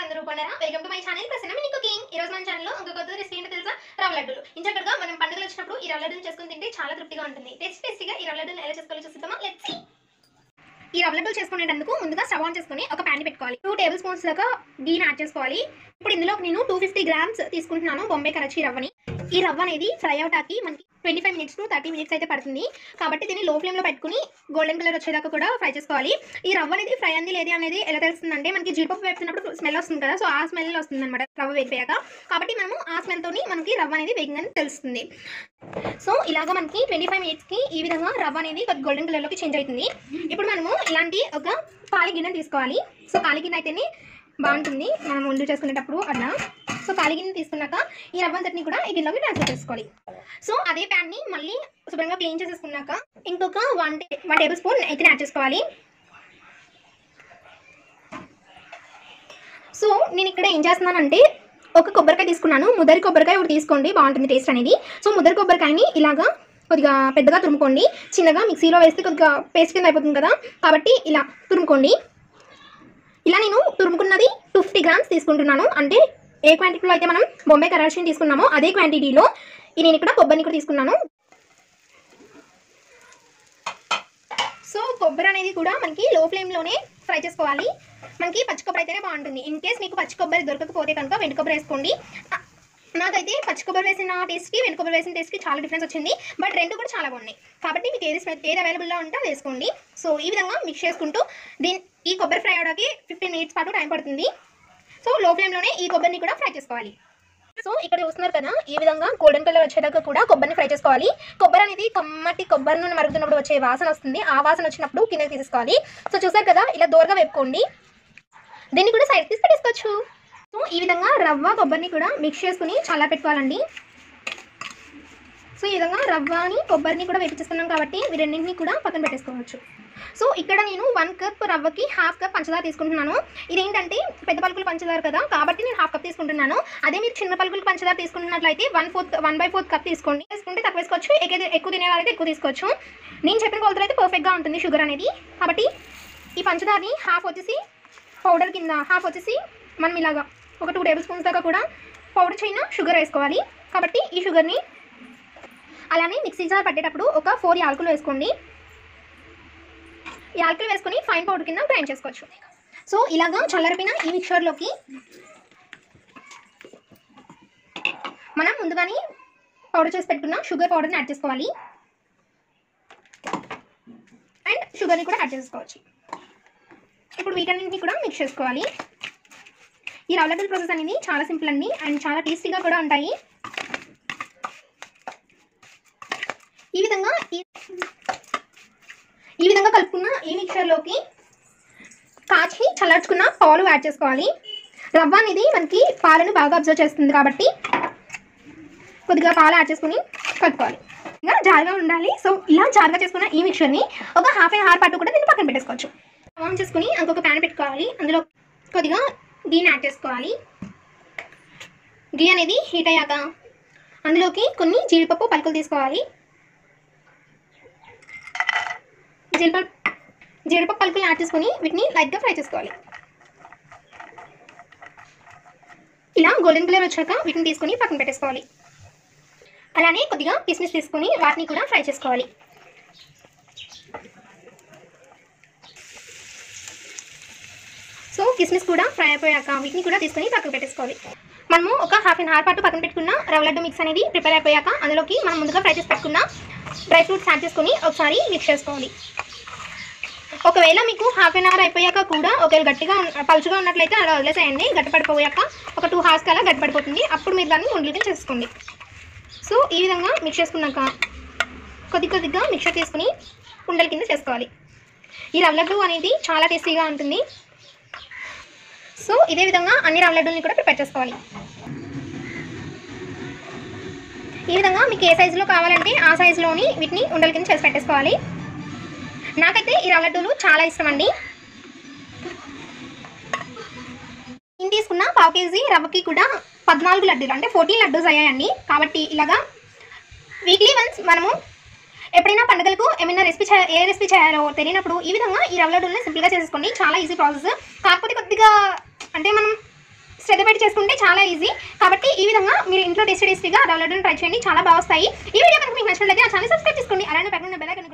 అందరూ బాగున్నారా welcome to my channel Prasanna mini cooking ఈ రోజు మన ఛానల్లో ఇంకొక కొత్త రెసిపీ ఏంటో తెలుసా రవ్వ లడ్డూలు ఇంచక్కడగా మనం పండుగలు వచ్చినప్పుడు ఈ రవ్వ లడ్డూలు చేసుకుని తింటే చాలా తృప్తిగా ఉంటుంది టేస్ట్ టేస్టీగా ఈ రవ్వ లడ్డూలు ఎలా చేసుకోవాలో చూద్దామా లెట్స్ ఈ రవ్వ లడ్డూలు చేసుకునేటందుకు ముందుగా స్టవ్ ఆన్ చేసుకుని ఒక ప్యాన్ పెట్టుకోవాలి టూ టేబుల్ స్పూన్స్ దాకా గీని యాడ్ చేసుకోవాలి ఇప్పుడు ఇందులో నేను టూ ఫిఫ్టీ గ్రామ్స్ తీసుకుంటున్నాను బొంబే కరచీ రవ్వని ఈ రవ్వ అనేది ఫ్రై అవటానికి మనకి twenty five minutes to thirty minutes అయితే పడుతుంది కాబట్టి దీన్ని లో ఫ్లేమ్లో పెట్టుకుని గోల్డెన్ కలర్ వచ్చేదాకా కూడా ఫ్రై చేసుకోవాలి ఈ రవ్వ అనేది ఫ్రై అంది లేదు అనేది ఎలా తెలుస్తుందంటే మనకి జీడిపప్పు వేపుతున్నప్పుడు స్మెల్ వస్తుంది కదా సో ఆ స్మెల్ వస్తుంది అనమాట రవ్వ వేగిపోయాక కాబట్టి మనము ఆ స్మెల్తోని మనకి రవ్వ అనేది వేగిందని తెలుస్తుంది సో ఇలాగ మనకి ట్వంటీ ఫైవ్ మినిట్స్కి ఈ విధంగా రవ్వ అనేది గోల్డెన్ కలర్లోకి చేంజ్ అవుతుంది ఇప్పుడు మనము ఇలాంటి ఒక ఖాళీ గిన్నె తీసుకోవాలి సో ఖాళీ గిన్నె అయితేనే బాగుంటుంది మనం వండు చేసుకునేటప్పుడు అట్లా సో ఖాళీ గిన్నె తీసుకున్నాక ఈ రవ్వ అంతటిని కూడా ఈ గిన్నెలోకి ట్రాన్స్ఫర్ చేసుకోవాలి సో అదే ప్యాన్ని మళ్ళీ శుభ్రంగా క్లీన్ చేసేసుకున్నాక ఇంకొక వన్ టే వన్ టేబుల్ స్పూన్ నెయ్యిని యాడ్ చేసుకోవాలి సో నేను ఇక్కడ ఏం చేస్తున్నానంటే ఒక కొబ్బరికాయ తీసుకున్నాను ముదరి కొబ్బరికాయ ఒకటి తీసుకోండి బాగుంటుంది టేస్ట్ అనేది సో ముదరి కొబ్బరికాయని ఇలాగా కొద్దిగా పెద్దగా తురుముకోండి చిన్నగా మిక్సీలో వేస్తే కొద్దిగా పేస్ట్ కింద అయిపోతుంది కదా కాబట్టి ఇలా తురుముకోండి ఇలా నేను తురుముకున్నది టూ ఫిఫ్టీ గ్రామ్స్ తీసుకుంటున్నాను అంటే ఏ క్వాంటిటీలో అయితే మనం బొంబాయి కరాషన్ తీసుకున్నామో అదే క్వాంటిటీలో ఈ నేను ఇక్కడ కొబ్బరిని కూడా తీసుకున్నాను సో కొబ్బరి అనేది కూడా మనకి లో ఫ్లేమ్లోనే ఫ్రై చేసుకోవాలి మనకి పచ్చి కొబ్బరి అయితేనే బాగుంటుంది ఇన్ కేస్ మీకు పచ్చి కొబ్బరి దొరకకపోతే కనుక వెండి కొబ్బరి వేసుకోండి ఆ, నాకైతే పచ్చి కొబ్బరి వేసిన టేస్ట్కి వెండి కొబ్బరి వేసిన టేస్ట్కి చాలా డిఫరెన్స్ వచ్చింది బట్ రెండు కూడా చాలా బాగున్నాయి కాబట్టి మీకు ఏది స్మె- ఏది అవైలబుల్లో ఉంటే అది వేసుకోండి సో ఈ విధంగా మిక్స్ చేసుకుంటూ దీని ఈ కొబ్బరి ఫ్రై అవడానికి ఫిఫ్టీన్ మినిట్స్ పాటు టైం పడుతుంది సో లో ఫ్లేమ్లోనే ఈ కొబ్బరిని కూడా ఫ్రై చేసుకోవాలి సో ఇక్కడ చూస్తున్నారు కదా ఈ విధంగా గోల్డెన్ కలర్ వచ్చేదాకా కూడా కొబ్బరిని ఫ్రై చేసుకోవాలి కొబ్బరి అనేది కమ్మటి కొబ్బరి నూనె మరుగుతున్నప్పుడు వచ్చే వాసన వస్తుంది ఆ వాసన వచ్చినప్పుడు కిందకి తీసుకోవాలి సో చూసారు కదా ఇలా దూరగా వేపుకోండి దీన్ని కూడా సైడ్ తీసి పెట్టేసుకోవచ్చు సో ఈ విధంగా రవ్వ కొబ్బరిని కూడా మిక్స్ చేసుకుని చల్లా పెట్టుకోవాలండి సో ఈ విధంగా రవ్వని కొబ్బరిని కూడా వేపించేస్తున్నాం కాబట్టి ఇవి రెండింటిని కూడా పక్కన పెట్టేసుకోవచ్చు సో ఇక్కడ నేను వన్ కప్ రవ్వకి హాఫ్ కప్ పంచదార తీసుకుంటున్నాను ఇదేంటంటే పెద్ద పలుకులు పంచదార కదా కాబట్టి నేను హాఫ్ కప్ తీసుకుంటున్నాను అదే మీరు చిన్న పలుకులు పంచదార తీసుకుంటున్నట్లయితే one fourth one by fourth cup తీసుకోండి తీసుకుంటే తక్కువ వేసుకోవచ్చు ఎక్కువ ఎక్కువ తినేవారైతే ఎక్కువ తీసుకోవచ్చు నేను చెప్పిన కొలతలు అయితే పర్ఫెక్ట్గా ఉంటుంది షుగర్ అనేది కాబట్టి ఈ పంచదారని హాఫ్ వచ్చేసి పౌడర్ కింద హాఫ్ వచ్చేసి మనం ఇలాగా ఒక టూ టేబుల్ స్పూన్స్ దాకా కూడా పౌడర్ చేయన షుగర్ వేసుకోవాలి కాబట్టి ఈ షుగర్ని అలానే మిక్సీ జార్ పట్టేటప్పుడు ఒక ఫోర్ యాలకులు వేసుకోండి యాలకులు వేసుకొని ఫైన్ పౌడర్ కింద గ్రైండ్ చేసుకోవచ్చు సో ఇలాగా చల్లరిపిన ఈ మిక్చర్లోకి మనం ముందుగానే పౌడర్ చేసి పెట్టుకున్న షుగర్ పౌడర్ని యాడ్ చేసుకోవాలి అండ్ షుగర్ని కూడా యాడ్ చేసుకోవచ్చు ఇప్పుడు వీటన్నింటిని కూడా మిక్స్ చేసుకోవాలి ఈ రవ్వ లడ్డూల ప్రాసెస్ అనేది చాలా సింపుల్ అండి అండ్ చాలా టేస్టీగా కూడా ఉంటాయి ఈ విధంగా ఈ ఈ విధంగా కలుపుకున్న ఈ మిక్చర్లోకి కాచి చల్లార్చుకున్న పాలు యాడ్ చేసుకోవాలి రవ్వ అనేది మనకి పాలను బాగా అబ్జర్వ్ చేస్తుంది కాబట్టి కొద్దిగా పాలు యాడ్ చేసుకుని కలుపుకోవాలి ఇంకా జారుగా ఉండాలి సో ఇలా జారుగా చేసుకున్న ఈ మిక్చర్ని ఒక హాఫ్ అండ్ హార్ పాటు కూడా దీన్ని పక్కన పెట్టేసుకోవచ్చు ఆన్ చేసుకుని ఇంకొక ప్యాన్ పెట్టుకోవాలి అందులో కొద్దిగా గీని యాడ్ చేసుకోవాలి గీ అనేది హీట్ అయ్యాక అందులోకి కొన్ని జీడిపప్పు పలుకులు తీసుకోవాలి జీడిపప్పు జీడిపప్పు పలుకులు యాడ్ చేసుకొని వీటిని లైట్గా ఫ్రై చేసుకోవాలి ఇలా గోల్డెన్ కలర్ వచ్చాక వీటిని తీసుకొని పక్కన పెట్టేసుకోవాలి అలానే కొద్దిగా కిస్మిస్ తీసుకొని వాటిని కూడా ఫ్రై చేసుకోవాలి సో కిస్మిస్ కూడా ఫ్రై అయిపోయాక వీటిని కూడా తీసుకొని పక్కన పెట్టేసుకోవాలి మనము ఒక హాఫ్ అన్ అవర్ పాటు పక్కన పెట్టుకున్న రవ్వ లడ్డు మిక్స్ అనేది ప్రిపేర్ అయిపోయాక అందులోకి మనం ముందుగా ఫ్రై చేసి పెట్టుకున్న డ్రై ఫ్రూట్స్ యాడ్ చేసుకొని ఒకసారి మిక్స్ చేసుకోవాలి ఒకవేళ మీకు హాఫ్ అన్ అవర్ అయిపోయాక కూడా ఒకవేళ గట్టిగా ఉన్న- పలుచుగా ఉన్నట్లయితే అలా వదిలేసేయండి గట్టిపడిపోయాక ఒక టూ హార్స్ కల్లా గట్టిపడిపోతుంది అప్పుడు మీరు దాన్ని ఉండలుగా చేసుకోండి సో ఈ విధంగా మిక్స్ చేసుకున్నాక కొద్ది కొద్దిగా మిక్సర్ తీసుకుని ఉండల కింద చేసుకోవాలి ఈ రవ్వ లడ్డు అనేది చాలా టేస్టీగా ఉంటుంది సో ఇదే విధంగా అన్ని రవ్వ లడ్డూల్ని కూడా ప్రిపేర్ చేసుకోవాలి ఈ విధంగా మీకు ఏ సైజులో కావాలంటే ఆ సైజులోని వీటిని ఉండల కింద చేసి పెట్టేసుకోవాలి నాకైతే ఈ రవ్వ లడ్డూలు చాలా ఇష్టం అండి నేను తీసుకున్న పావు కేజీ రవ్వకి కూడా పద్నాలుగు లడ్డూలు అంటే ఫోర్టీన్ లడ్డూస్ అయ్యాయండి కాబట్టి ఇలాగా వీక్లీ వన్స్ మనము ఎప్పుడైనా పండుగలకు ఏమైనా రెసిపీ చే ఏ రెసిపీ చేయాలో తెలియనప్పుడు ఈ విధంగా ఈ రవ్వ లడ్డూలని సింపుల్గా చేసేసుకోండి చాలా ఈజీ ప్రాసెస్ కాకపోతే కొద్దిగా అంటే మనం చాలా ఈజీ కాబట్టి ఈ విధంగా మీరు ఇంట్లో టేస్టీ టేస్టీగా రవ్వ లడ్డూని ట్రై చేయండి చాలా బాగా వస్తాయి ఈ వీడియో కనుక మీకు నచ్చినట్లయితే ఆ ఛానల్ సబ్స్క్రైబ్ చేసుకోండి అలానే పక్కన బెల్ ఐకాన్